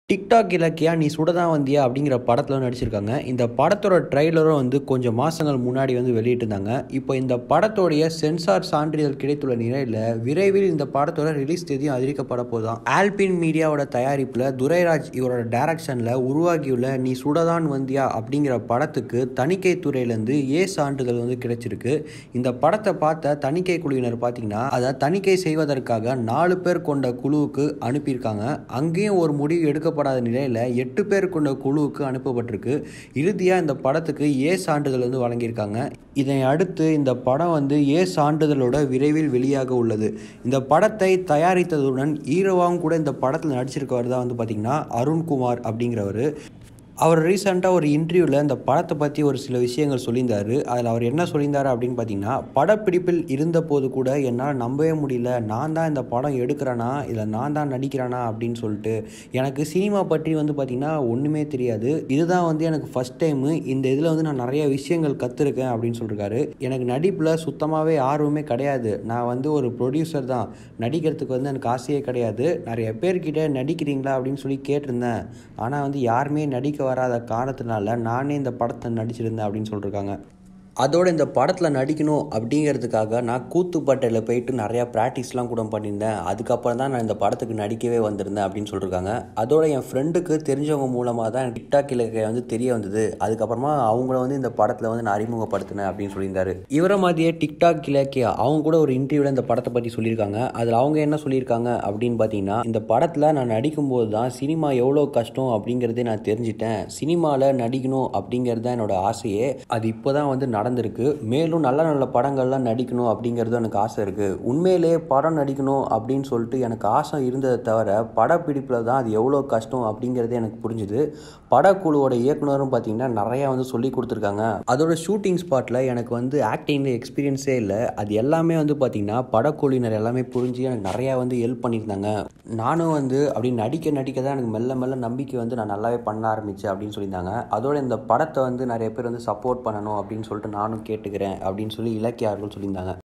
TikTok Ilakkiya நீ சுடதான் வந்தியா அப்படிங்கிற படத்தில் நடிச்சிருக்காங்க இந்த படத்தோட ட்ரைலரும் வந்து கொஞ்சம் மாதங்கள் முன்னாடி வந்து வெளியிட்டிருந்தாங்க இப்போ இந்த படத்தோடைய சென்சார் சான்றிதழ் கிடைத்துள்ள நிலையில் விரைவில் இந்த படத்தோட ரிலீஸ் தேதியும் அறிவிக்கப்பட போதும் ஆல்பின் மீடியாவோட தயாரிப்பில் துரைராஜ் இவரோட டைரக்ஷனில் உருவாகியுள்ள நீ சுடதான் வந்தியா அப்படிங்கிற படத்துக்கு தணிக்கை துறையிலேருந்து ஏ சான்றிதழ் வந்து கிடைச்சிருக்கு இந்த படத்தை பார்த்த தணிக்கை குழுவினர் பார்த்தீங்கன்னா அதை தணிக்கை செய்வதற்காக நாலு பேர் கொண்ட குழுவுக்கு அனுப்பியிருக்காங்க அங்கேயும் ஒரு முடிவு எடுக்கப்படாத நிலையில் எட்டு பேர் கொண்ட குழுவுக்கு அனுப்பப்பட்டிருக்கு இறுதியாக இந்த படத்துக்கு ஏ சான்றிதழ் வந்து வழங்கியிருக்காங்க இதை அடுத்து இந்த படம் வந்து ஏ சான்றிதழோட விரைவில் வெளியாக உள்ளது இந்த படத்தை தயாரித்ததுடன் ஹீரோவாகவும் கூட இந்த படத்தில் நடிச்சிருக்கவர் தான் வந்து பார்த்திங்கன்னா அருண்குமார் அப்படிங்கிறவர் அவர் ரீசெண்டாக ஒரு இன்டர்வியூவில் இந்த படத்தை பற்றி ஒரு சில விஷயங்கள் சொல்லியிருந்தார் அதில் அவர் என்ன சொல்லியிருந்தார் அப்படின்னு பார்த்தீங்கன்னா படப்பிடிப்பில் இருந்தபோது கூட என்னால் நம்பவே முடியல நான் தான் இந்த படம் எடுக்கிறேனா இல்லை நான் தான் நடிக்கிறேனா அப்படின்னு சொல்லிட்டு எனக்கு சினிமா பற்றி வந்து பார்த்திங்கன்னா ஒன்றுமே தெரியாது இதுதான் வந்து எனக்கு ஃபஸ்ட் டைமு இந்த இதில் வந்து நான் நிறைய விஷயங்கள் கற்றுருக்கேன் அப்படின்னு சொல்லியிருக்காரு எனக்கு நடிப்பில் சுத்தமாகவே ஆர்வமே கிடையாது நான் வந்து ஒரு ப்ரொடியூசர் தான் நடிக்கிறதுக்கு வந்து எனக்கு ஆசையே கிடையாது நிறைய பேர்கிட்ட நடிக்கிறீங்களா அப்படின்னு சொல்லி கேட்டிருந்தேன் ஆனால் வந்து யாருமே நடிக்க வராத காரணத்தினால நானே இந்த படத்தை நடிச்சிருந்தேன் அப்படின்னு சொல்லியிருக்காங்க அதோட இந்த படத்தில் நடிக்கணும் அப்படிங்கிறதுக்காக நான் கூத்துப்பட்டையில் போயிட்டு நிறையா ப்ராக்டிஸ்லாம் கூட பண்ணியிருந்தேன் அதுக்கப்புறம் தான் நான் இந்த படத்துக்கு நடிக்கவே வந்திருந்தேன் அப்படின்னு சொல்லியிருக்காங்க அதோட என் ஃப்ரெண்டுக்கு தெரிஞ்சவங்க மூலமாக தான் எனக்கு டிக்டாக் இலக்கை வந்து தெரிய வந்தது அதுக்கப்புறமா அவங்கள வந்து இந்த படத்தில் வந்து நான் அறிமுகப்படுத்தினேன் அப்படின்னு சொல்லியிருந்தாரு இவரை மாதிரியே டிக்டாக் இலக்கியா அவங்க கூட ஒரு இன்டர்வியூவில் இந்த படத்தை பற்றி சொல்லியிருக்காங்க அதில் அவங்க என்ன சொல்லியிருக்காங்க அப்படின்னு பார்த்தீங்கன்னா இந்த படத்தில் நான் நடிக்கும்போது தான் சினிமா எவ்வளோ கஷ்டம் அப்படிங்கிறதே நான் தெரிஞ்சிட்டேன் சினிமாவில் நடிக்கணும் அப்படிங்கிறது தான் என்னோட ஆசையே அது இப்போ தான் வந்து நடந்திருக்கு மேலும் நல்ல நல்ல படங்கள்லாம் நடிக்கணும் அப்படிங்கிறது எனக்கு ஆசை இருக்குது உண்மையிலே படம் நடிக்கணும் அப்படின்னு சொல்லிட்டு எனக்கு ஆசை இருந்ததை தவிர படப்பிடிப்பில் தான் அது எவ்வளோ கஷ்டம் அப்படிங்கிறதே எனக்கு புரிஞ்சுது படக்குழுவோட இயக்குனரும் பார்த்தீங்கன்னா நிறையா வந்து சொல்லி கொடுத்துருக்காங்க அதோட ஷூட்டிங் ஸ்பாட்டில் எனக்கு வந்து ஆக்டிங்கில் எக்ஸ்பீரியன்ஸே இல்லை அது எல்லாமே வந்து பார்த்திங்கன்னா படக்குழுவினர் எல்லாமே புரிஞ்சு எனக்கு நிறையா வந்து ஹெல்ப் பண்ணியிருந்தாங்க நானும் வந்து அப்படி நடிக்க நடிக்க தான் எனக்கு மெல்ல மெல்ல நம்பிக்கை வந்து நான் நல்லாவே பண்ண ஆரம்பித்தேன் அப்படின்னு சொல்லியிருந்தாங்க அதோட இந்த படத்தை வந்து நிறைய பேர் வந்து சப்போர்ட் பண்ணணும் அப்படின்னு சொல்லிட்டு நானும் கேட்டுக்கிறேன் அப்படின்னு சொல்லி இலக்கிய அவர்கள் சொல்லியிருந்தாங்க